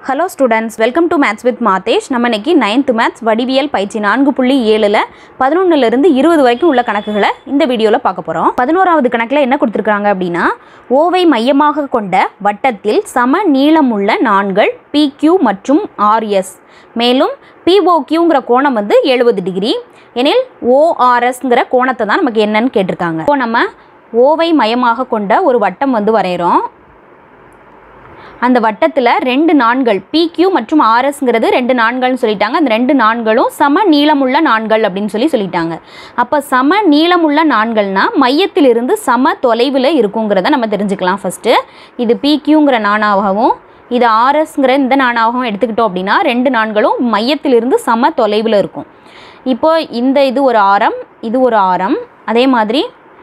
hello students welcome to maths with Madhesh நம்ம இன்னைக்கு ninth maths வடிவியல் பயிற்சி நான்கு புள்ளி ஏழில் பதினொன்றுலேருந்து இருபது வரைக்கும் உள்ள கணக்குகளை இந்த வீடியோவில் பார்க்க போகிறோம் பதினோராவது கணக்கில் என்ன கொடுத்துருக்காங்க அப்படின்னா ஓவை மையமாக கொண்ட வட்டத்தில் சம நீளமுள்ள நாண்கள் PQ மற்றும் ஆர்எஸ் மேலும் பிஓக்யூங்கிற கோணம் வந்து எழுபது டிகிரி எனில் ஓஆர்எஸ்ங்கிற கோணத்தை தான் நமக்கு என்னன்னு கேட்டிருக்காங்க இப்போ நம்ம ஓவை மையமாக கொண்ட ஒரு வட்டம் வந்து வரைகிறோம் அந்த வட்டத்தில் ரெண்டு நாண்கள் PQ மற்றும் ஆர்எஸ்ங்கிறது ரெண்டு நாண்கள்னு சொல்லிட்டாங்க அந்த ரெண்டு நாண்களும் சம நீளமுள்ள நாண்கள் அப்படின்னு சொல்லி சொல்லிட்டாங்க அப்போ சம நீளமுள்ள நாண்கள்னா மையத்திலிருந்து சம தொலைவில் இருக்குங்கிறத நம்ம தெரிஞ்சுக்கலாம் ஃபஸ்ட்டு இது PQங்கிற நாணாகவும் இது ஆர்எஸ்ங்கிற இந்த நாணாகவும் எடுத்துக்கிட்டோம் அப்படின்னா ரெண்டு நாண்களும் மையத்திலிருந்து சம தொலைவில் இருக்கும் இப்போ இந்த இது ஒரு ஆரம் இது ஒரு ஆரம் அதே மாதிரி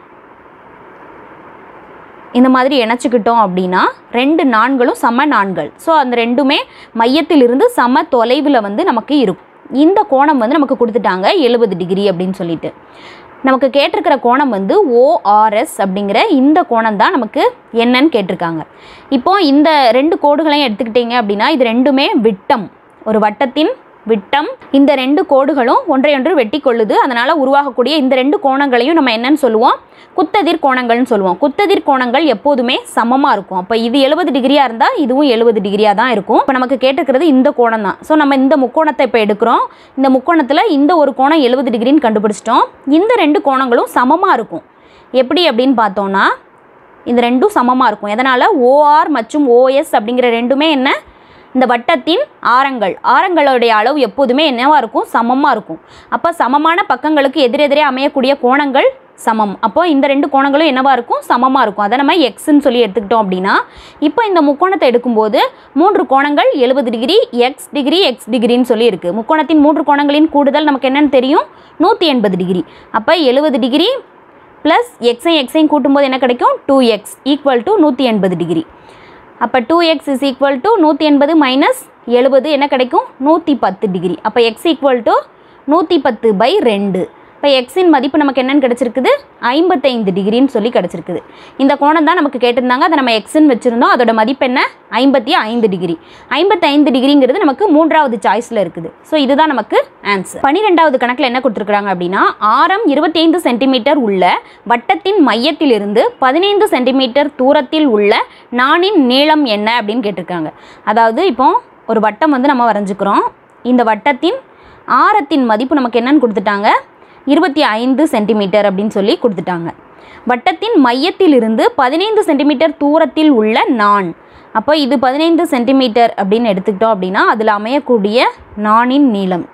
இந்த மாதிரி இணைச்சிக்கிட்டோம் அப்படின்னா ரெண்டு நாண்களும் சம நாண்கள் ஸோ அந்த ரெண்டுமே மையத்திலிருந்து சம தொலைவில் வந்து நமக்கு இருக்கும் இந்த கோணம் வந்து நமக்கு கொடுத்துட்டாங்க எழுபது டிகிரி அப்படின்னு சொல்லிட்டு நமக்கு கேட்டிருக்கிற கோணம் வந்து ஓஆர்எஸ் அப்படிங்கிற இந்த கோணம் தான் நமக்கு என்னன்னு கேட்டிருக்காங்க இப்போ இந்த ரெண்டு கோடுகளையும் எடுத்துக்கிட்டீங்க அப்படின்னா இது ரெண்டுமே விட்டம் ஒரு வட்டத்தின் விட்டம் இந்த ரெண்டு கோடுகளும் ஒன்றையொன்று வெட்டி கொள்ளுது அதனால் உருவாகக்கூடிய இந்த ரெண்டு கோணங்களையும் நம்ம என்னன்னு சொல்லுவோம் குத்ததிர் கோணங்கள்னு சொல்லுவோம் குத்ததிர் கோணங்கள் எப்போதுமே சமமாக இருக்கும் அப்போ இது எழுபது டிகிரியாக இருந்தால் இதுவும் எழுபது டிகிரியாக தான் இருக்கும் இப்போ நமக்கு கேட்டிருக்கிறது இந்த கோணம் தான் ஸோ நம்ம இந்த முக்கோணத்தை இப்போ எடுக்கிறோம் இந்த முக்கோணத்தில் இந்த ஒரு கோணம் எழுபது டிகிரின்னு கண்டுபிடிச்சிட்டோம் இந்த ரெண்டு கோணங்களும் சமமாக இருக்கும் எப்படி அப்படின்னு பார்த்தோன்னா இந்த ரெண்டும் சமமாக இருக்கும் எதனால் ஓஆர் மற்றும் ஓஎஸ் அப்படிங்கிற ரெண்டுமே என்ன இந்த வட்டத்தின் ஆரங்கள் ஆரங்களுடைய அளவு எப்போதுமே என்னவா இருக்கும் சமமாக இருக்கும் அப்போ சமமான பக்கங்களுக்கு எதிரெதிரே அமையக்கூடிய கோணங்கள் சமம் அப்போ இந்த ரெண்டு கோணங்களும் என்னவா இருக்கும் சமமாக இருக்கும் அதை நம்ம எக்ஸ்ன்னு சொல்லி எடுத்துக்கிட்டோம் அப்படின்னா இப்போ இந்த முக்கோணத்தை எடுக்கும்போது மூன்று கோணங்கள் எழுபது டிகிரி எக்ஸ் டிகிரி எக்ஸ் டிகிரின்னு சொல்லி இருக்குது முக்கோணத்தின் மூன்று கோணங்களின் கூடுதல் நமக்கு என்னன்னு தெரியும் நூற்றி எண்பது டிகிரி அப்போ எழுபது டிகிரி ப்ளஸ் எக்ஸையும் எக்ஸையும் கூட்டும்போது என்ன கிடைக்கும் டூ எக்ஸ் ஈக்குவல் டு நூற்றி எண்பது டிகிரி அப்போ two X is equal to நூற்றி எண்பது மைனஸ் எழுபது என்ன கிடைக்கும் நூற்றி பத்து டிகிரி அப்போ எக்ஸ் ஈக்குவல் டு நூற்றி பத்து பை ரெண்டு இப்போ எக்ஸின் மதிப்பு நமக்கு என்னன்னு கிடச்சிருக்குது ஐம்பத்தைந்து டிகிரின்னு சொல்லி கிடச்சிருக்குது இந்த கோணம் தான் நமக்கு கேட்டிருந்தாங்க அதை நம்ம எக்ஸ்ன்னு வச்சுருந்தோம் அதோட மதிப்பு என்ன ஐம்பத்தி ஐந்து டிகிரி ஐம்பத்தைந்து டிகிரிங்கிறது நமக்கு மூன்றாவது சாய்ஸில் இருக்குது ஸோ இதுதான் நமக்கு ஆன்சர் பன்னிரெண்டாவது கணக்கில் என்ன கொடுத்துருக்குறாங்க அப்படின்னா ஆரம் இருபத்தைந்து சென்டிமீட்டர் உள்ள வட்டத்தின் மையத்திலிருந்து பதினைந்து சென்டிமீட்டர் தூரத்தில் உள்ள நாணின் நீளம் என்ன அப்படின்னு கேட்டிருக்காங்க அதாவது இப்போ ஒரு வட்டம் வந்து நம்ம வரைஞ்சிக்கிறோம் இந்த வட்டத்தின் ஆரத்தின் மதிப்பு நமக்கு என்னன்னு கொடுத்துட்டாங்க இருபத்தி ஐந்து சென்டிமீட்டர் அப்படின்னு சொல்லி கொடுத்துட்டாங்க வட்டத்தின் மையத்திலிருந்து பதினைந்து சென்டிமீட்டர் தூரத்தில் உள்ள நாண் அப்போ இது பதினைந்து சென்டிமீட்டர் அப்படின்னு எடுத்துக்கிட்டோம் அப்படின்னா அதில் அமையக்கூடிய நாணின் நீளம்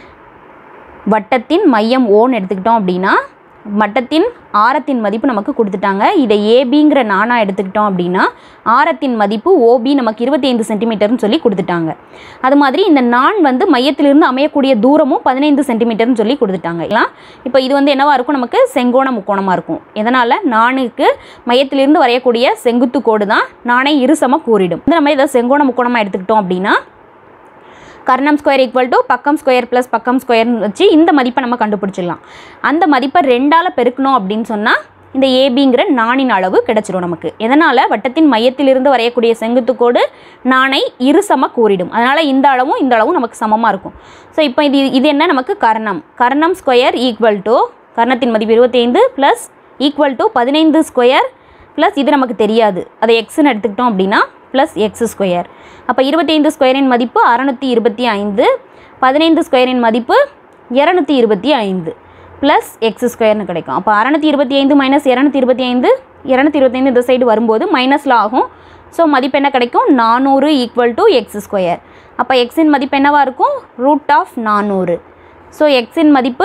வட்டத்தின் மையம் ஓன்னு எடுத்துக்கிட்டோம் அப்படின்னா வட்டத்தின் ஆரத்தின் மதிப்பு நமக்கு கொடுத்துட்டாங்க இதை ஏபிங்கிற நானா எடுத்துக்கிட்டோம் அப்படின்னா ஆரத்தின் மதிப்பு ஓபி நமக்கு இருபத்தி ஐந்து சென்டிமீட்டர்னு சொல்லி கொடுத்துட்டாங்க அது மாதிரி இந்த நான் வந்து மையத்திலிருந்து அமையக்கூடிய தூரமும் பதினைந்து சென்டிமீட்டர்னு சொல்லி கொடுத்துட்டாங்க இல்லை இப்போ இது வந்து என்னவா இருக்கும் நமக்கு செங்கோண முக்கோணமாக இருக்கும் இதனால் நானுக்கு மையத்திலிருந்து வரையக்கூடிய செங்குத்து கோடு தான் நாணை இருசம கூறிடும் இந்த நம்ம இதை செங்கோண முக்கோணமாக எடுத்துக்கிட்டோம் அப்படின்னா கர்ணம் ஸ்கொயர் ஈக்குவல் டு பக்கம் ஸ்கொயர் ப்ளஸ் பக்கம் ஸ்கொயர்னு வச்சு இந்த மதிப்பை நம்ம கண்டுபிடிச்சிடலாம் அந்த மதிப்பை ரெண்டால் பெருக்கணும் அப்படின்னு சொன்னால் இந்த ஏபிங்கிற நாணின் அளவு கிடைச்சிரும் நமக்கு எதனால் வட்டத்தின் மையத்திலிருந்து வரையக்கூடிய செங்குத்துக்கோடு நாணை இருசம கூறிடும் அதனால் இந்த அளவும் இந்த அளவும் நமக்கு சமமாக இருக்கும் ஸோ இப்போ இது இது என்ன நமக்கு கர்ணம் கர்ணம் ஸ்கொயர் ஈக்குவல் டு கர்ணத்தின் மதிப்பு இருபத்தைந்து ப்ளஸ் ஈக்குவல் டு பதினைந்து ஸ்கொயர் ப்ளஸ் இது நமக்கு தெரியாது அதை எக்ஸ்ன்னு எடுத்துக்கிட்டோம் அப்படின்னா ப்ளஸ் எக்ஸ் ஸ்கொயர் அப்போ இருபத்தைந்து ஸ்கொயரின் மதிப்பு அறநூற்றி இருபத்தி ஐந்து பதினைந்து ஸ்கொயரின் மதிப்பு இரநூத்தி இருபத்தி ஐந்து ப்ளஸ் எக்ஸ் ஸ்கொயர்னு கிடைக்கும் அப்போ அறநூற்றி இருபத்தி ஐந்து மைனஸ் இரநூத்தி இருபத்தி ஐந்து இரநூத்தி இருபத்தைந்து இந்த சைடு வரும்போது மைனஸில் ஆகும் ஸோ மதிப்பு என்ன கிடைக்கும் நானூறு ஈக்குவல் டு எக்ஸ் ஸ்கொயர் அப்போ எக்ஸின் மதிப்பு என்னவாக இருக்கும் ரூட் ஆஃப் நானூறு ஸோ எக்ஸின் மதிப்பு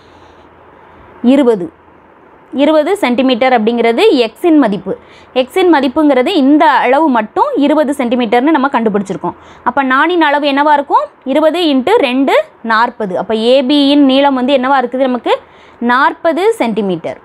இருபது இருபது சென்டிமீட்டர் அப்படிங்கிறது எக்ஸின் மதிப்பு எக்ஸின் மதிப்புங்கிறது இந்த அளவு மட்டும் இருபது சென்டிமீட்டர்னு நம்ம கண்டுபிடிச்சிருக்கோம் அப்போ நாணின் அளவு என்னவா இருக்கும் இருபது இன்ட்டு ரெண்டு நாற்பது அப்போ ஏபியின் நீளம் வந்து என்னவா இருக்குது நமக்கு நாற்பது சென்டிமீட்டர்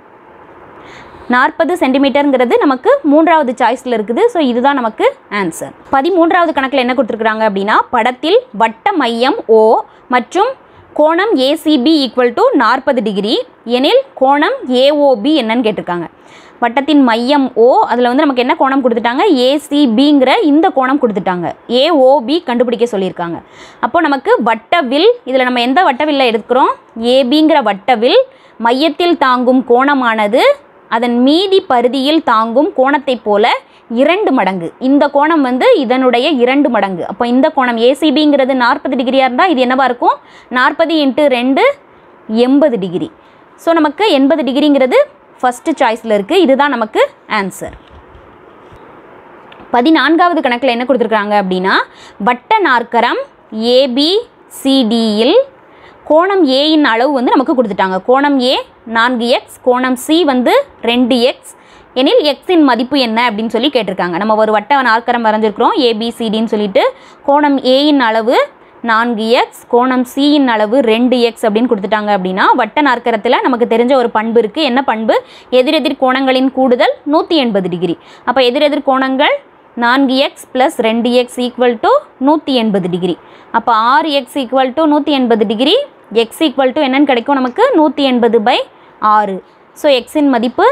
நாற்பது சென்டிமீட்டருங்கிறது நமக்கு மூன்றாவது சாய்ஸில் இருக்குது ஸோ இதுதான் நமக்கு ஆன்சர் பதிமூன்றாவது கணக்கில் என்ன கொடுத்துருக்குறாங்க அப்படின்னா படத்தில் வட்ட மையம் ஓ மற்றும் கோணம் ஏசிபி ஈக்குவல் டு நாற்பது டிகிரி எனில் கோணம் ஏஓபி என்னன்னு கேட்டிருக்காங்க வட்டத்தின் மையம் ஓ அதில் வந்து நமக்கு என்ன கோணம் கொடுத்துட்டாங்க ஏசிபிங்கிற இந்த கோணம் கொடுத்துட்டாங்க ஏஓபி கண்டுபிடிக்க சொல்லியிருக்காங்க அப்போ நமக்கு வட்டவில் இதில் நம்ம எந்த வட்டவில்ல எடுக்கிறோம் ஏபிங்கிற வட்டவில் மையத்தில் தாங்கும் கோணமானது அதன் மீதி பரிதியில் தாங்கும் கோணத்தைப் போல இரண்டு மடங்கு இந்த கோணம் வந்து இதனுடைய இரண்டு மடங்கு அப்போ இந்த கோணம் ஏசிபிங்கிறது நாற்பது டிகிரியாக இருந்தால் இது என்னவா இருக்கும் நாற்பது இன்ட்டு ரெண்டு எண்பது டிகிரி ஸோ நமக்கு எண்பது டிகிரிங்கிறது ஃபஸ்ட்டு சாய்ஸில் இருக்குது இதுதான் நமக்கு ஆன்சர் பதினான்காவது கணக்கில் என்ன கொடுத்துருக்காங்க அப்படின்னா வட்ட நாற்கரம் ஏபிசிடியில் கோணம் ஏயின் அளவு வந்து நமக்கு கொடுத்துட்டாங்க கோணம் ஏ நான்கு எக்ஸ் கோணம் சி வந்து ரெண்டு எக்ஸ் எனில் எக்ஸின் மதிப்பு என்ன அப்படின்னு சொல்லி கேட்டிருக்காங்க நம்ம ஒரு வட்ட நாற்கரம் வரைஞ்சிருக்கிறோம் ஏபிசிடின்னு சொல்லிட்டு கோணம் ஏயின் அளவு நான்கு எக்ஸ் கோணம் சியின் அளவு ரெண்டு எக்ஸ் அப்படின்னு கொடுத்துட்டாங்க அப்படின்னா வட்ட நாற்கரத்தில் நமக்கு தெரிஞ்ச ஒரு பண்பு இருக்குது என்ன பண்பு எதிரெதிர் கோணங்களின் கூடுதல் நூற்றி எண்பது டிகிரி அப்போ எதிரெதிர் கோணங்கள் நான்கு எக்ஸ் ப்ளஸ் ரெண்டு எக்ஸ் ஈக்குவல் டு நூற்றி எண்பது டிகிரி அப்போ ஆறு எக்ஸ் ஈக்குவல் டு நூற்றி எண்பது டிகிரி எக்ஸ் ஈக்குவல் டு என்னன்னு கிடைக்கும் நமக்கு நூற்றி எண்பது பை ஆறு ஸோ எக்ஸின் மதிப்பு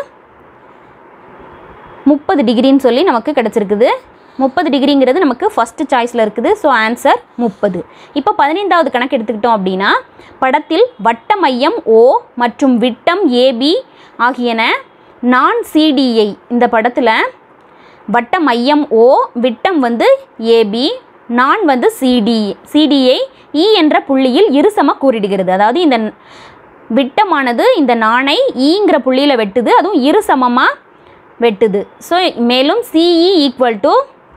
முப்பது டிகிரின்னு சொல்லி நமக்கு கிடச்சிருக்குது முப்பது டிகிரிங்கிறது நமக்கு ஃபஸ்ட்டு சாய்ஸில் இருக்குது ஸோ ஆன்சர் முப்பது இப்போ பதினைந்தாவது கணக்கு எடுத்துக்கிட்டோம் அப்படின்னா படத்தில் வட்ட மையம் ஓ மற்றும் விட்டம் ஏபி ஆகியன நான் சிடிஐ இந்த படத்தில் வட்ட மையம் ஓ விட்டம் வந்து ஏபி நான் வந்து சிடி சிடியை இ என்ற புள்ளியில் இருசம கூறிடுகிறது அதாவது இந்த விட்டமானது இந்த நாணை ஈங்கிற புள்ளியில் வெட்டுது அதுவும் இருசமமாக வெட்டுது ஸோ மேலும் CE equal to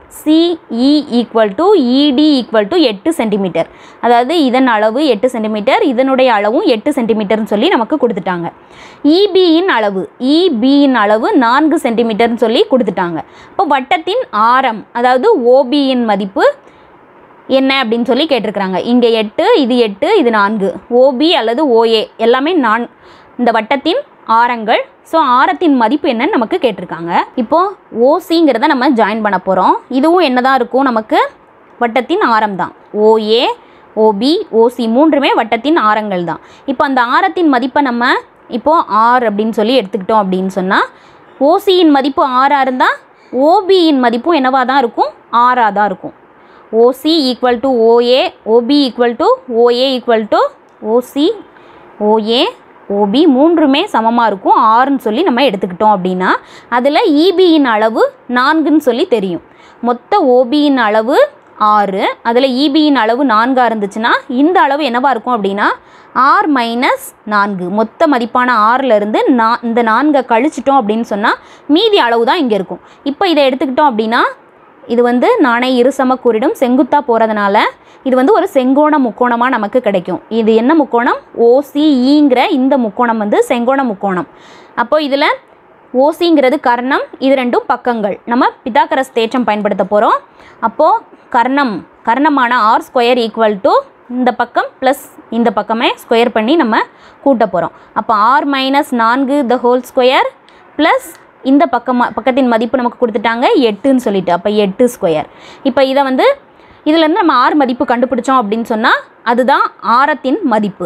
CE equal to ED equal to எட்டு சென்டிமீட்டர் அதாவது இதன் அளவு எட்டு சென்டிமீட்டர் இதனுடைய அளவும் எட்டு சென்டிமீட்டர்னு சொல்லி நமக்கு கொடுத்துட்டாங்க இபியின் அளவு இபியின் அளவு நான்கு சென்டிமீட்டர்னு சொல்லி கொடுத்துட்டாங்க இப்போ வட்டத்தின் ஆரம் அதாவது ஓபியின் மதிப்பு என்ன அப்படின்னு சொல்லி கேட்டிருக்கிறாங்க இங்கே எட்டு இது எட்டு இது நான்கு ஓபி அல்லது ஓஏ எல்லாமே நான் இந்த வட்டத்தின் ஆரங்கள் ஸோ ஆரத்தின் மதிப்பு என்னன்னு நமக்கு கேட்டிருக்காங்க இப்போது ஓசிங்கிறத நம்ம ஜாயின் பண்ண போகிறோம் இதுவும் என்னதான் இருக்கும் நமக்கு வட்டத்தின் ஆரம் தான் ஓஏ ஓபி ஓசி மூன்றுமே வட்டத்தின் ஆரங்கள் தான் இப்போ அந்த ஆரத்தின் மதிப்பை நம்ம இப்போது ஆர் அப்படின்னு சொல்லி எடுத்துக்கிட்டோம் அப்படின்னு சொன்னால் ஓசியின் மதிப்பு ஆறாக இருந்தால் ஓபியின் மதிப்பும் என்னவாக தான் இருக்கும் ஆறாக தான் இருக்கும் OC equal to OA OB equal to OA equal to OC OA OB மூன்றுமே சமமாக இருக்கும் ஆறுன்னு சொல்லி நம்ம எடுத்துக்கிட்டோம் அப்படின்னா அதில் இபியின் அளவு நான்குன்னு சொல்லி தெரியும் மொத்த ஓபியின் அளவு ஆறு அதில் இபியின் அளவு நான்காக இருந்துச்சுன்னா இந்த அளவு என்னவாக இருக்கும் அப்படின்னா ஆர் மைனஸ் நான்கு மொத்த மதிப்பான ஆறிலிருந்து நா இந்த நான்கை கழிச்சிட்டோம் அப்படின்னு சொன்னால் மீதி அளவு தான் இங்கே இருக்கும் இப்போ இதை எடுத்துக்கிட்டோம் அப்படின்னா இது வந்து நாணை இருசம கூறிடும் செங்குத்தா போகிறதுனால இது வந்து ஒரு செங்கோண முக்கோணமாக நமக்கு கிடைக்கும் இது என்ன முக்கோணம் ஓசிஇங்கிற இந்த முக்கோணம் வந்து செங்கோண முக்கோணம் அப்போ இதில் ஓசிங்கிறது கர்ணம் இது ரெண்டும் பக்கங்கள் நம்ம பிதாகரஸ் தேற்றம் பயன்படுத்த போகிறோம் அப்போது கர்ணம் கர்ணமான ஆர் ஸ்கொயர் ஈக்குவல் டு இந்த பக்கம் ப்ளஸ் இந்த பக்கமே ஸ்கொயர் பண்ணி நம்ம கூட்ட போகிறோம் அப்போ ஆர் மைனஸ் நான்கு த ஹோல் ஸ்கொயர் ப்ளஸ் இந்த பக்கம் பக்கத்தின் மதிப்பு நமக்கு கொடுத்துட்டாங்க எட்டுன்னு சொல்லிட்டு அப்போ எட்டு ஸ்கொயர் இப்போ இதை வந்து இதுலேருந்து நம்ம ஆர் மதிப்பு கண்டுபிடிச்சோம் அப்படின்னு சொன்னால் அதுதான் ஆரத்தின் மதிப்பு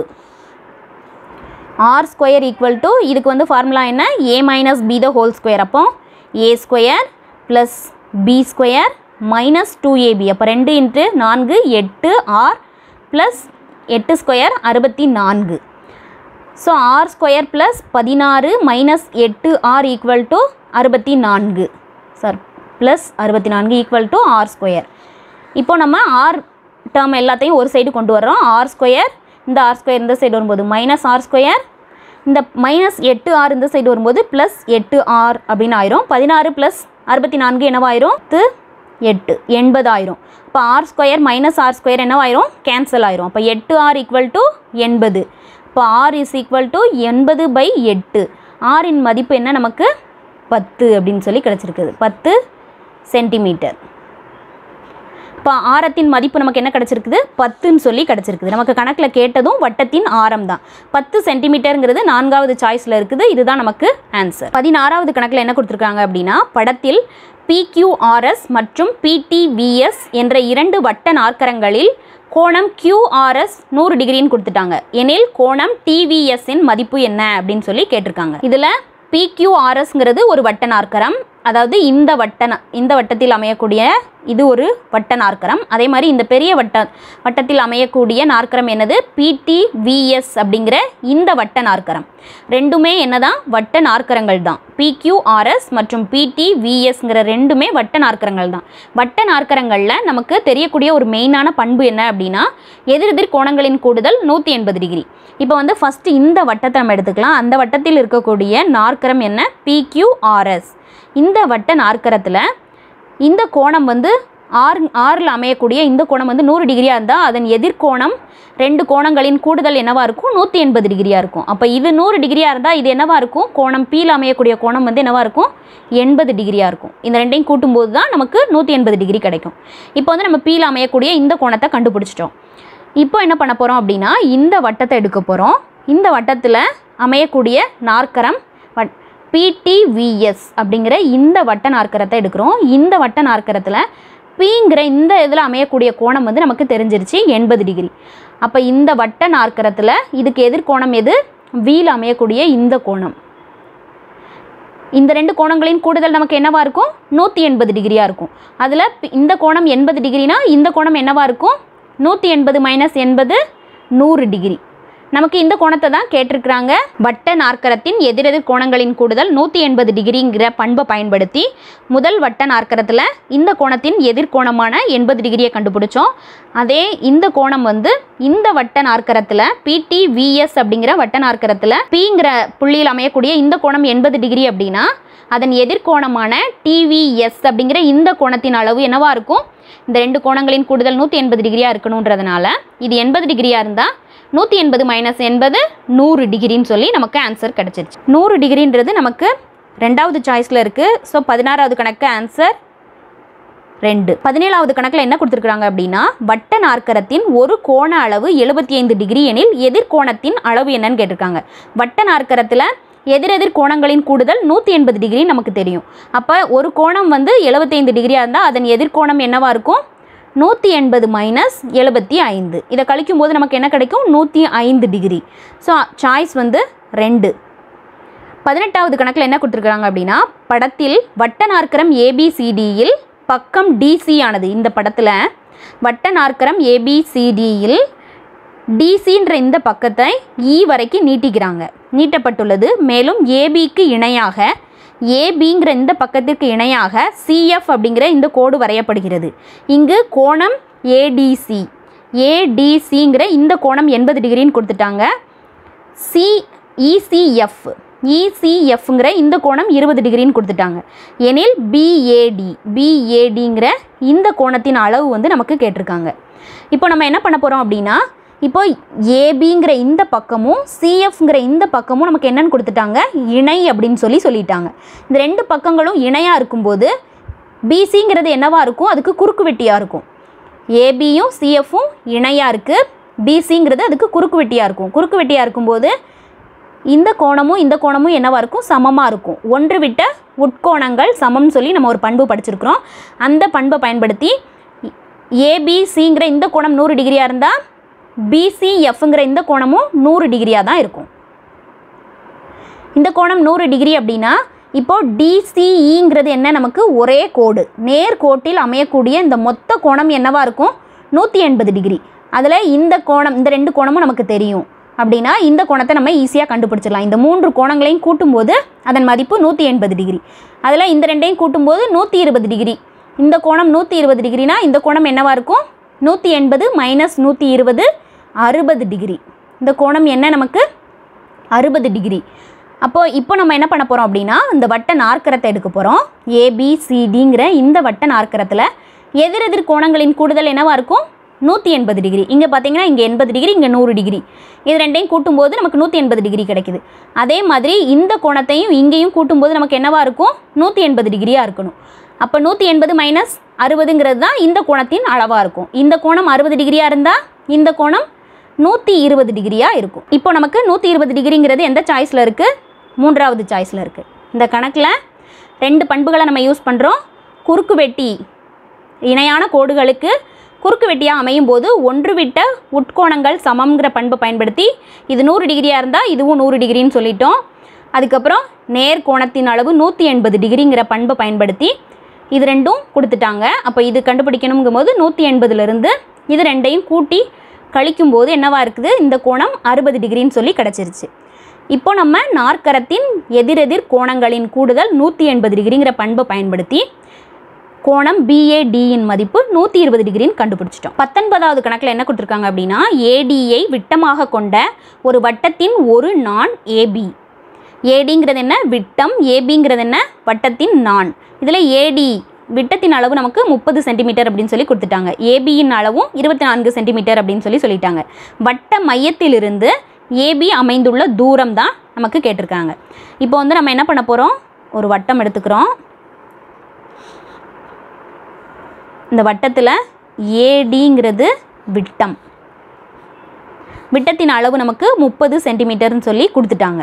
ஆர் ஸ்கொயர் ஈக்குவல் டு இதுக்கு வந்து ஃபார்முலா என்ன A minus B the whole square அப்போ A square plus B square minus two AB அப்போ ரெண்டு இன்ட்டு நான்கு எட்டு ஆர் ப்ளஸ் எட்டு ஸ்கொயர் அறுபத்தி நான்கு ஸோ ஆர் ஸ்கொயர் ப்ளஸ் பதினாறு மைனஸ் எட்டு ஆர் ஈக்குவல் டு அறுபத்தி நான்கு சார் ப்ளஸ் அறுபத்தி நான்கு ஈக்குவல் டு ஆர் ஸ்கொயர் இப்போ நம்ம ஆர் டேர்ம் எல்லாத்தையும் ஒரு சைடு கொண்டு வர்றோம் ஆர் ஸ்கொயர் இந்த ஆர் ஸ்கொயர் இந்த சைடு வரும்போது மைனஸ் ஆர் ஸ்கொயர் இந்த மைனஸ் எட்டு ஆர் இந்த சைடு வரும்போது ப்ளஸ் எட்டு ஆர் அப்படின்னு ஆயிரும் பதினாறு ப்ளஸ் அறுபத்தி நான்கு என்னவாயிரும் து எட்டு எண்பதாயிரம் இப்போ R square minus R square என்னவாயிரும் கேன்சல் ஆயிரும் அப்போ எட்டு ஆர் ஈக்குவல் டு எண்பது இப்போ ஆர் இஸ் ஈக்குவல் டு எண்பது பை எட்டு ஆரின் மதிப்பு என்ன நமக்கு பத்து அப்படின்னு சொல்லி கிடச்சிருக்குது பத்து சென்டிமீட்டர் இப்போ ஆரத்தின் மதிப்பு நமக்கு என்ன கிடச்சிருக்குது பத்துன்னு சொல்லி கிடச்சிருக்குது நமக்கு கணக்கில் கேட்டதும் வட்டத்தின் ஆரம் தான் பத்து சென்டிமீட்டருங்கிறது நான்காவது சாய்ஸில் இருக்குது இதுதான் நமக்கு ஆன்சர் பதினாறாவது கணக்கில் என்ன கொடுத்துருக்காங்க அப்படின்னா படத்தில் பிக்யூஆர்எஸ் மற்றும் பிடிவிஎஸ் என்ற இரண்டு வட்ட நாற்கரங்களில் கோணம் QRS நூறு டிகிரின்னு கொடுத்துட்டாங்க எனில் கோணம் TVS இன் மதிப்பு என்ன அப்படின்னு சொல்லி கேட்டிருக்காங்க இதில் பிக்யூஆர்எஸ்ங்கிறது ஒரு வட்ட நாற்கரம் அதாவது இந்த வட்ட ந- இந்த வட்டத்தில் அமையக்கூடிய இது ஒரு வட்ட நாற்கரம் அதே மாதிரி இந்த பெரிய வட்ட வட்டத்தில் அமையக்கூடிய நாற்கரம் என்னது பிடிவிஎஸ் அப்படிங்கிற இந்த வட்ட நாற்கரம் ரெண்டுமே என்னதான் வட்ட நாற்கரங்கள் தான் பிக்யூஆர்எஸ் மற்றும் பிடிவிஎஸ்ங்கிற ரெண்டுமே வட்ட நாற்கரங்கள் தான் வட்ட நாற்கரங்களில் நமக்கு தெரியக்கூடிய ஒரு மெயினான பண்பு என்ன அப்படின்னா எதிரெதிர் கோணங்களின் கூடுதல் நூற்றி எண்பது டிகிரி இப்போ வந்து ஃபஸ்ட்டு இந்த வட்டத்தை நம்ம எடுத்துக்கலாம் அந்த வட்டத்தில் இருக்கக்கூடிய நாற்கரம் என்ன பிக்யூஆர்எஸ் இந்த வட்ட நாற்கரத்தில் இந்த கோணம் வந்து ஆறு ஆறில் அமையக்கூடிய இந்த கோணம் வந்து நூறு டிகிரியாக இருந்தால் அதன் எதிர்கோணம் ரெண்டு கோணங்களின் கூடுதல் என்னவா இருக்கும் நூற்றி எண்பது டிகிரியாக இருக்கும் அப்போ இது நூறு டிகிரியாக இருந்தால் இது என்னவா இருக்கும் கோணம் பீல அமையக்கூடிய கோணம் வந்து என்னவா இருக்கும் எண்பது டிகிரியாக இருக்கும் இந்த ரெண்டையும் கூட்டும்போது தான் நமக்கு நூற்றி எண்பது டிகிரி கிடைக்கும் இப்போ வந்து நம்ம பீல அமையக்கூடிய இந்த கோணத்தை கண்டுபிடிச்சிட்டோம் இப்போ என்ன பண்ண போகிறோம் அப்படின்னா இந்த வட்டத்தை எடுக்க போகிறோம் இந்த வட்டத்தில் அமையக்கூடிய நாற்கரம் வட் பிடிவிஎஸ் அப்படிங்கிற இந்த வட்ட நாற்கரத்தை எடுக்கிறோம் இந்த வட்ட நாற்கரத்தில் பிங்கிற இந்த இதில் அமையக்கூடிய கோணம் வந்து நமக்கு தெரிஞ்சிருச்சு எண்பது டிகிரி அப்போ இந்த வட்ட நாற்கரத்தில் இதுக்கு எதிர்கோணம் எது வீல் அமையக்கூடிய இந்த கோணம் இந்த ரெண்டு கோணங்களின் கூடுதல் நமக்கு என்னவா இருக்கும் நூற்றி எண்பது டிகிரியாக இருக்கும் அதில் இந்த கோணம் எண்பது டிகிரினா இந்த கோணம் என்னவா இருக்கும் நூற்றி எண்பது மைனஸ் எண்பது நூறு டிகிரி நமக்கு இந்த கோணத்தை தான் கேட்டிருக்கிறாங்க வட்ட நாற்கரத்தின் எதிரெதிர் கோணங்களின் கூடுதல் நூற்றி எண்பது டிகிரிங்கிற பண்பை பயன்படுத்தி முதல் வட்ட நாற்கரத்தில் இந்த கோணத்தின் எதிர்கோணமான எண்பது டிகிரியை கண்டுபிடிச்சோம் அதே இந்த கோணம் வந்து இந்த வட்ட நாற்கரத்தில் பிடிவிஎஸ் அப்படிங்கிற வட்ட நாற்கரத்தில் பிங்கிற புள்ளியில் அமையக்கூடிய இந்த கோணம் எண்பது டிகிரி அப்படின்னா அதன் எதிர்கோணமான டிவிஎஸ் அப்படிங்கிற இந்த கோணத்தின் அளவு என்னவா இருக்கும் இந்த ரெண்டு கோணங்களின் கூடுதல் நூற்றி எண்பது டிகிரியாக இருக்கணுன்றதுனால இது எண்பது டிகிரியாக இருந்தால் நூற்றி எண்பது மைனஸ் எண்பது நூறு டிகிரின்னு சொல்லி நமக்கு ஆன்சர் கிடச்சிருச்சு நூறு டிகிரின்றது நமக்கு ரெண்டாவது சாய்ஸில் இருக்குது ஸோ பதினாறாவது கணக்கு ஆன்சர் ரெண்டு பதினேழாவது கணக்கில் என்ன கொடுத்துருக்குறாங்க அப்படின்னா வட்ட நாற்கரத்தின் ஒரு கோண அளவு எழுபத்தி ஐந்து டிகிரி எனில் எதிர்கோணத்தின் அளவு என்னன்னு கேட்டிருக்காங்க வட்ட நாற்கரத்தில் எதிரெதிர் கோணங்களின் கூடுதல் நூற்றி எண்பது டிகிரி நமக்கு தெரியும் அப்போ ஒரு கோணம் வந்து எழுபத்தைந்து டிகிரியாக இருந்தால் அதன் எதிர்கோணம் என்னவா இருக்கும் நூற்றி எண்பது மைனஸ் எழுபத்தி ஐந்து இதை கழிக்கும் போது நமக்கு என்ன கிடைக்கும் நூற்றி ஐந்து டிகிரி ஸோ சாய்ஸ் வந்து ரெண்டு பதினெட்டாவது கணக்கில் என்ன கொடுத்துருக்குறாங்க அப்படின்னா படத்தில் வட்ட நாற்கரம் ஏபிசிடியில் பக்கம் டிசி ஆனது இந்த படத்தில் வட்ட நாற்கரம் ஏபிசிடியில் டிசின்ற இந்த பக்கத்தை இ வரைக்கும் நீட்டிக்கிறாங்க நீட்டப்பட்டுள்ளது மேலும் ஏபிக்கு இணையாக ஏபிங்கிற இந்த பக்கத்திற்கு இணையாக சிஎஃப் அப்படிங்கிற இந்த கோடு வரையப்படுகிறது இங்கு கோணம் ஏடிசி ஏடிசிங்கிற இந்த கோணம் எண்பது டிகிரின்னு கொடுத்துட்டாங்க சி இசிஎஃப் இசிஎஃப்ங்கிற இந்த கோணம் இருபது டிகிரின்னு கொடுத்துட்டாங்க எனில் பிஏடி பிஏடிங்கிற இந்த கோணத்தின் அளவு வந்து நமக்கு கேட்டிருக்காங்க இப்போ நம்ம என்ன பண்ண போகிறோம் அப்படின்னா இப்போ ஏபிங்கிற இந்த பக்கமும் சிஎஃப்ங்கிற இந்த பக்கமும் நமக்கு என்னன்னு கொடுத்துட்டாங்க இணை அப்படின்னு சொல்லி சொல்லிட்டாங்க இந்த ரெண்டு பக்கங்களும் இணையாக இருக்கும்போது பிசிங்கிறது என்னவா இருக்கும் அதுக்கு குறுக்கு வெட்டியாக இருக்கும் ஏபியும் சிஎஃப்பும் இணையாக இருக்குது பிசிங்கிறது அதுக்கு குறுக்கு வெட்டியாக இருக்கும் குறுக்கு வெட்டியாக இருக்கும்போது இந்த கோணமும் இந்த கோணமும் என்னவா இருக்கும் சமமாக இருக்கும் ஒன்று விட்ட உட்கோணங்கள் சமம்னு சொல்லி நம்ம ஒரு பண்பு படிச்சிருக்கிறோம் அந்த பண்பை பயன்படுத்தி ஏபிசிங்கிற இந்த கோணம் நூறு டிகிரியாக இருந்தால் பிசிஎஃப்ங்கிற இந்த கோணமும் நூறு டிகிரியாக தான் இருக்கும் இந்த கோணம் நூறு டிகிரி அப்படின்னா இப்போ டிசிஇங்கிறது என்ன நமக்கு ஒரே கோடு நேர் கோட்டில் அமையக்கூடிய இந்த மொத்த கோணம் என்னவா இருக்கும் நூற்றி எண்பது டிகிரி அதில் இந்த கோணம் இந்த ரெண்டு கோணமும் நமக்கு தெரியும் அப்படின்னா இந்த கோணத்தை நம்ம ஈஸியாக கண்டுபிடிச்சிடலாம் இந்த மூன்று கோணங்களையும் கூட்டும்போது அதன் மதிப்பு நூற்றி எண்பது டிகிரி அதில் இந்த ரெண்டையும் கூட்டும்போது நூற்றி இருபது டிகிரி இந்த கோணம் நூற்றி இருபது டிகிரினா இந்த கோணம் என்னவா இருக்கும் நூற்றி எண்பது மைனஸ் நூற்றி இருபது அறுபது டிகிரி இந்த கோணம் என்ன நமக்கு அறுபது டிகிரி அப்போது இப்போ நம்ம என்ன பண்ண போகிறோம் அப்படின்னா இந்த வட்ட நாற்கரத்தை எடுக்க போகிறோம் ஏபிசிடிங்கிற இந்த வட்ட நாற்கரத்தில் எதிரெதிர் கோணங்களின் கூடுதல் என்னவா இருக்கும் நூற்றி எண்பது டிகிரி இங்கே பார்த்தீங்கன்னா இங்கே எண்பது டிகிரி இங்கே நூறு டிகிரி இது ரெண்டையும் கூட்டும்போது நமக்கு நூற்றி எண்பது டிகிரி கிடைக்குது அதே மாதிரி இந்த கோணத்தையும் இங்கேயும் கூட்டும்போது நமக்கு என்னவா இருக்கும் நூற்றி எண்பது டிகிரியாக இருக்கணும் அப்போ நூற்றி எண்பது மைனஸ் அறுபதுங்கிறது தான் இந்த கோணத்தின் அளவாக இருக்கும் இந்த கோணம் அறுபது டிகிரியாக இருந்தால் இந்த கோணம் நூற்றி இருபது டிகிரியாக இருக்கும் இப்போ நமக்கு நூற்றி இருபது டிகிரிங்கிறது எந்த சாய்ஸில் இருக்குது மூன்றாவது சாய்ஸில் இருக்குது இந்த கணக்கில் ரெண்டு பண்புகளை நம்ம யூஸ் பண்ணுறோம் குறுக்கு வெட்டி இணையான கோடுகளுக்கு குறுக்கு வெட்டியாக அமையும் போது ஒன்று விட்ட உட்கோணங்கள் சமம்ங்கிற பண்பை பயன்படுத்தி இது நூறு டிகிரியாக இருந்தால் இதுவும் நூறு டிகிரின்னு சொல்லிட்டோம் அதுக்கப்புறம் நேர் கோணத்தின் அளவு நூற்றி எண்பது டிகிரிங்கிற பண்பை பயன்படுத்தி இது ரெண்டும் கொடுத்துட்டாங்க அப்போ இது கண்டுபிடிக்கணுங்கும் போது நூற்றி எண்பதுலேருந்து இது ரெண்டையும் கூட்டி கழிக்கும்போது என்னவா இருக்குது இந்த கோணம் அறுபது டிகிரின்னு சொல்லி கிடச்சிருச்சு இப்போ நம்ம நாற்கரத்தின் எதிரெதிர் கோணங்களின் கூடுதல் நூற்றி எண்பது டிகிரிங்கிற பண்பை பயன்படுத்தி கோணம் பிஏடியின் மதிப்பு நூற்றி இருபது டிகிரின்னு கண்டுபிடிச்சிட்டோம் பத்தொன்பதாவது கணக்கில் என்ன கொடுத்துருக்காங்க அப்படின்னா ஏடியை விட்டமாக கொண்ட ஒரு வட்டத்தின் ஒரு நான் ஏபி ஏடிங்கிறது என்ன விட்டம் ஏபிங்கிறது என்ன வட்டத்தின் நான் இதில் ஏடி விட்டத்தின் அளவு நமக்கு முப்பது சென்டிமீட்டர் அப்படின்னு சொல்லி கொடுத்துட்டாங்க ஏபியின் அளவும் இருபத்தி நான்கு சென்டிமீட்டர் அப்படின்னு சொல்லி சொல்லிட்டாங்க வட்ட மையத்திலிருந்து ஏபி அமைந்துள்ள தூரம் தான் நமக்கு கேட்டிருக்காங்க இப்போ வந்து நம்ம என்ன பண்ண போகிறோம் ஒரு வட்டம் எடுத்துக்கிறோம் இந்த வட்டத்தில் ஏடிங்கிறது விட்டம் விட்டத்தின் அளவு நமக்கு முப்பது சென்டிமீட்டர்னு சொல்லி கொடுத்துட்டாங்க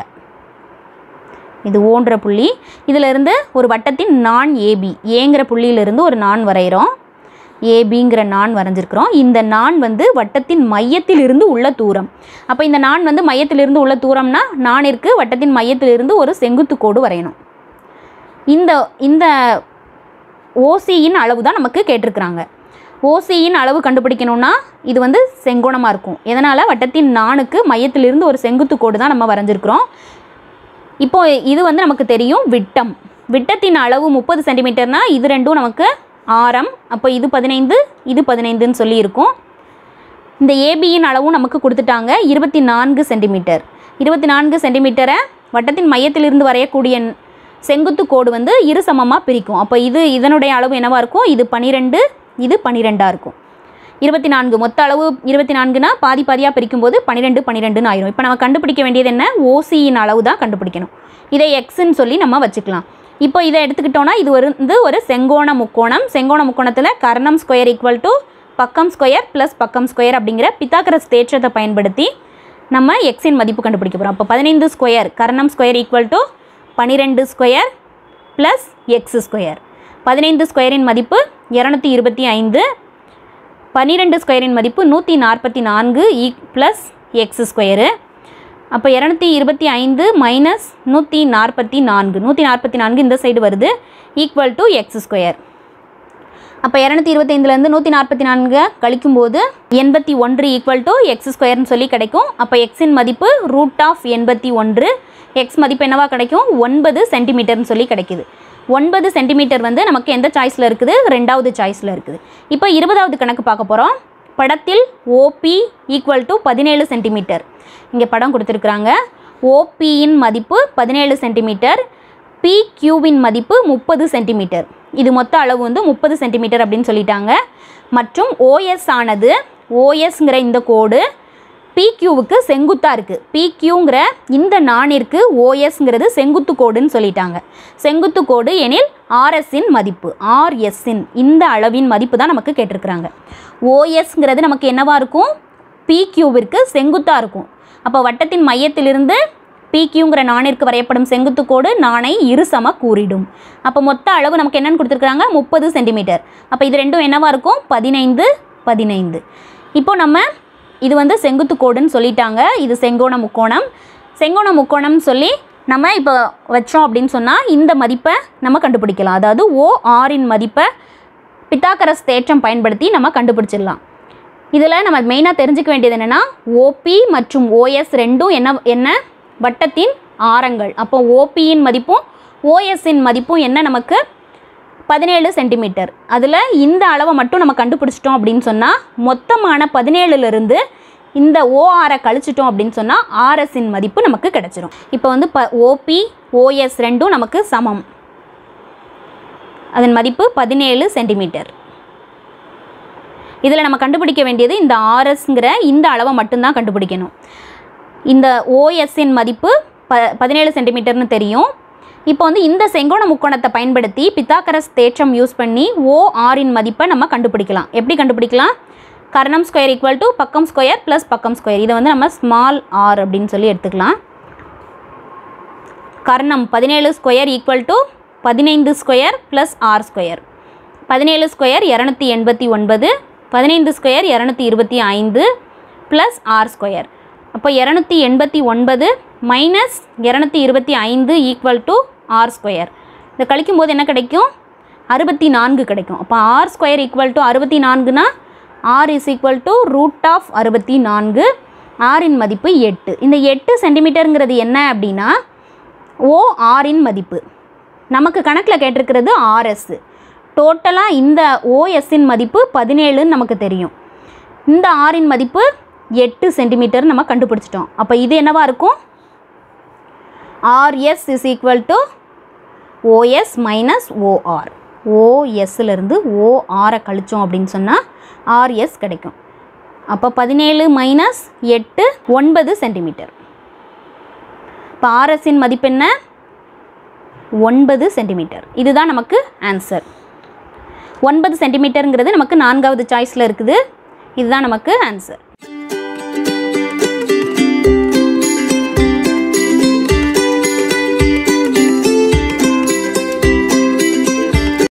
இது ஓன்ற புள்ளி இதிலிருந்து ஒரு வட்டத்தின் நான் ஏபி ஏங்கிற புள்ளியிலிருந்து ஒரு நான் வரைகிறோம் ஏபிங்கிற நான் வரைஞ்சிருக்கிறோம் இந்த நான் வந்து வட்டத்தின் மையத்திலிருந்து உள்ள தூரம் அப்போ இந்த நான் வந்து மையத்திலிருந்து உள்ள தூரம்னா நானிற்கு வட்டத்தின் மையத்திலிருந்து ஒரு செங்குத்து கோடு வரையணும் இந்த இந்த ஓசியின் அளவு தான் நமக்கு கேட்டிருக்கிறாங்க ஓசியின் அளவு கண்டுபிடிக்கணும்னா இது வந்து செங்கோணமாக இருக்கும் எதனால் வட்டத்தின் நானுக்கு மையத்திலிருந்து ஒரு செங்குத்து கோடு தான் நம்ம வரைஞ்சிருக்கிறோம் இப்போ இது வந்து நமக்கு தெரியும் விட்டம் விட்டத்தின் அளவு முப்பது சென்டிமீட்டர்னா இது ரெண்டும் நமக்கு ஆரம் அப்போ இது பதினைந்து இது பதினைந்துன்னு சொல்லி இருக்கும் இந்த ஏபியின் அளவும் நமக்கு கொடுத்துட்டாங்க இருபத்தி நான்கு சென்டிமீட்டர் இருபத்தி நான்கு சென்டிமீட்டரை வட்டத்தின் மையத்திலிருந்து வரையக்கூடிய செங்குத்து கோடு வந்து இரு சமமாக பிரிக்கும் அப்போ இது இதனுடைய அளவு என்னவாக இருக்கும் இது பனிரெண்டு இது பனிரெண்டாக இருக்கும் இருபத்தி நான்கு மொத்த அளவு இருபத்தி நான்குனா பாதி பாதியாக பிரிக்கும்போது பன்னிரெண்டு பன்னிரெண்டுன்னு ஆயிரும் இப்போ நம்ம கண்டுபிடிக்க வேண்டியது என்ன ஓசியின் அளவு தான் கண்டுபிடிக்கணும் இதை எக்ஸ்ன்னு சொல்லி நம்ம வச்சுக்கலாம் இப்போ இதை எடுத்துக்கிட்டோன்னா இது ஒரு வந்து ஒரு செங்கோண முக்கோணம் செங்கோண முக்கோணத்தில் கர்ணம் ஸ்கொயர் ஈக்குவல் டு பக்கம் ஸ்கொயர் ப்ளஸ் பக்கம் ஸ்கொயர் அப்படிங்கிற பித்தாக்கரஸ் தேற்றத்தை பயன்படுத்தி நம்ம எக்ஸின் மதிப்பு கண்டுபிடிக்க போகிறோம் அப்போ பதினைந்து ஸ்கொயர் கர்ணம் ஸ்கொயர் ஈக்குவல் டு பன்னிரெண்டு ஸ்கொயர் ப்ளஸ் எக்ஸ் ஸ்கொயர் பதினைந்து ஸ்கொயரின் மதிப்பு இரநூத்தி இருபத்தி ஐந்து பன்னிரெண்டு ஸ்கொயரின் மதிப்பு நூற்றி நாற்பத்தி நான்கு இ ப்ளஸ் எக்ஸ் ஸ்கொயரு அப்போ இரநூத்தி இருபத்தி ஐந்து மைனஸ் நூற்றி நாற்பத்தி நான்கு நூற்றி நாற்பத்தி நான்கு இந்த சைடு வருது ஈக்குவல் டு எக்ஸ் ஸ்கொயர் அப்போ இரநூத்தி இருபத்தைந்துலேருந்து நூற்றி நாற்பத்தி நான்கு கழிக்கும்போது எண்பத்தி ஒன்று ஈக்குவல் டு எக்ஸ் ஸ்கொயர்னு சொல்லி கிடைக்கும் அப்போ எக்ஸின் மதிப்பு ரூட் ஆஃப் எண்பத்தி ஒன்று எக்ஸ் மதிப்பு என்னவா கிடைக்கும் ஒன்பது சென்டிமீட்டர்னு சொல்லி கிடைக்குது ஒன்பது சென்டிமீட்டர் வந்து நமக்கு எந்த சாய்ஸில் இருக்குது ரெண்டாவது சாய்ஸில் இருக்குது இப்போ இருபதாவது கணக்கு பார்க்க போகிறோம் படத்தில் ஓபி ஈக்குவல் டு பதினேழு சென்டிமீட்டர் இங்கே படம் கொடுத்துருக்குறாங்க ஓபியின் மதிப்பு பதினேழு சென்டிமீட்டர் பிக்யூவின் மதிப்பு முப்பது சென்டிமீட்டர் இது மொத்த அளவு வந்து முப்பது சென்டிமீட்டர் அப்படின்னு சொல்லிட்டாங்க மற்றும் ஓஎஸ் ஆனது ஓஎஸ்ங்கிற இந்த கோடு பிக்யூவுக்கு செங்குத்தாக இருக்குது பிக்யூங்கிற இந்த நாணிற்கு ஓஎஸ்ங்கிறது செங்குத்து கோடுன்னு சொல்லிட்டாங்க செங்குத்து கோடு எனில் ஆர்எஸ்ஸின் மதிப்பு ஆர்எஸ்ஸின் இந்த அளவின் மதிப்பு தான் நமக்கு கேட்டிருக்கிறாங்க ஓஎஸ்ங்கிறது நமக்கு என்னவா இருக்கும் பிக்யூவிற்கு செங்குத்தாக இருக்கும் அப்போ வட்டத்தின் மையத்திலிருந்து பிக்யூங்கிற நாணிற்கு வரையப்படும் செங்குத்து கோடு நாணை இருசம கூறிடும் அப்போ மொத்த அளவு நமக்கு என்னன்னு கொடுத்துருக்காங்க முப்பது சென்டிமீட்டர் அப்போ இது ரெண்டும் என்னவா இருக்கும் பதினைந்து பதினைந்து இப்போ நம்ம இது வந்து செங்குத்து கோடுன்னு சொல்லிட்டாங்க இது செங்கோண முக்கோணம் செங்கோண முக்கோணம்னு சொல்லி நம்ம இப்போ வச்சோம் அப்படின்னு சொன்னால் இந்த மதிப்பை நம்ம கண்டுபிடிக்கலாம் அதாவது ஓ ஆரின் மதிப்பை பித்தாக்கரஸ் தேற்றம் பயன்படுத்தி நம்ம கண்டுபிடிச்சிடலாம் இதில் நம்ம மெயினாக தெரிஞ்சுக்க வேண்டியது என்னென்னா ஓபி மற்றும் ஓஎஸ் ரெண்டும் என்ன என்ன வட்டத்தின் ஆரங்கள் அப்போ ஓபியின் மதிப்பும் ஓஎஸ்ஸின் மதிப்பும் என்ன நமக்கு பதினேழு சென்டிமீட்டர் அதில் இந்த அளவை மட்டும் நம்ம கண்டுபிடிச்சிட்டோம் அப்படின்னு சொன்னால் மொத்தமான பதினேழுலேருந்து இந்த ஓஆரை கழிச்சிட்டோம் அப்படின்னு சொன்னால் ஆர்எஸ்ஸின் மதிப்பு நமக்கு கிடச்சிரும் இப்போ வந்து ப ஓபி ஓஎஸ் ரெண்டும் நமக்கு சமம் அதன் மதிப்பு பதினேழு சென்டிமீட்டர் இதில் நம்ம கண்டுபிடிக்க வேண்டியது இந்த ஆர்எஸ்ங்கிற இந்த அளவை மட்டும்தான் கண்டுபிடிக்கணும் இந்த ஓஎஸ்ஸின் மதிப்பு ப பதினேழு சென்டிமீட்டர்னு தெரியும் இப்போ வந்து இந்த செங்கோண முக்கோணத்தை பயன்படுத்தி பித்தாக்கரஸ் தேற்றம் யூஸ் பண்ணி ஓ ஆரின் மதிப்பை நம்ம கண்டுபிடிக்கலாம் எப்படி கண்டுபிடிக்கலாம் கர்ணம் ஸ்கொயர் ஈக்குவல் டு பக்கம் ஸ்கொயர் ப்ளஸ் பக்கம் ஸ்கொயர் இதை வந்து நம்ம ஸ்மால் ஆர் அப்படின்னு சொல்லி எடுத்துக்கலாம் கர்ணம் பதினேழு ஸ்கொயர் ஈக்குவல் டு பதினைந்து ஸ்கொயர் ப்ளஸ் ஆர் ஸ்கொயர் பதினேழு ஸ்கொயர் இரநூத்தி எண்பத்தி ஒன்பது பதினைந்து ஸ்கொயர் இரநூத்தி இருபத்தி ஐந்து ப்ளஸ் ஆர் ஸ்கொயர் அப்போ இரநூத்தி எண்பத்தி ஒன்பது மைனஸ் இரநூத்தி இருபத்தி ஐந்து ஈக்குவல் டு ஆர் ஸ்கொயர் இதை கழிக்கும் போது என்ன கிடைக்கும் அறுபத்தி நான்கு கிடைக்கும் அப்போ ஆர் ஸ்கொயர் ஈக்குவல் டு அறுபத்தி நான்குனா r is equal to root of அறுபத்தி நான்கு ஆரின் மதிப்பு எட்டு இந்த எட்டு சென்டிமீட்டருங்கிறது என்ன அப்படின்னா ஓ ஆரின் மதிப்பு நமக்கு கணக்கில் கேட்டிருக்கிறது ஆர்எஸ் டோட்டலாக இந்த ஓஎஸ்ஸின் மதிப்பு பதினேழுன்னு நமக்கு தெரியும் இந்த ஆரின் மதிப்பு எட்டு சென்டிமீட்டர் நம்ம கண்டுபிடிச்சிட்டோம் அப்போ இது என்னவா இருக்கும் RS is equal to OS minus OR ஓஎஸ்லேருந்து ஓஆரை கழிச்சோம் அப்படின்னு சொன்னால் ஆர்எஸ் கிடைக்கும் அப்போ பதினேழு மைனஸ் எட்டு ஒன்பது சென்டிமீட்டர் இப்போ ஆர்எஸ்ஸின் மதிப்பு என்ன ஒன்பது சென்டிமீட்டர் இதுதான் நமக்கு ஆன்சர் ஒன்பது சென்டிமீட்டருங்கிறது நமக்கு நான்காவது சாய்ஸில் இருக்குது இதுதான் நமக்கு ஆன்சர்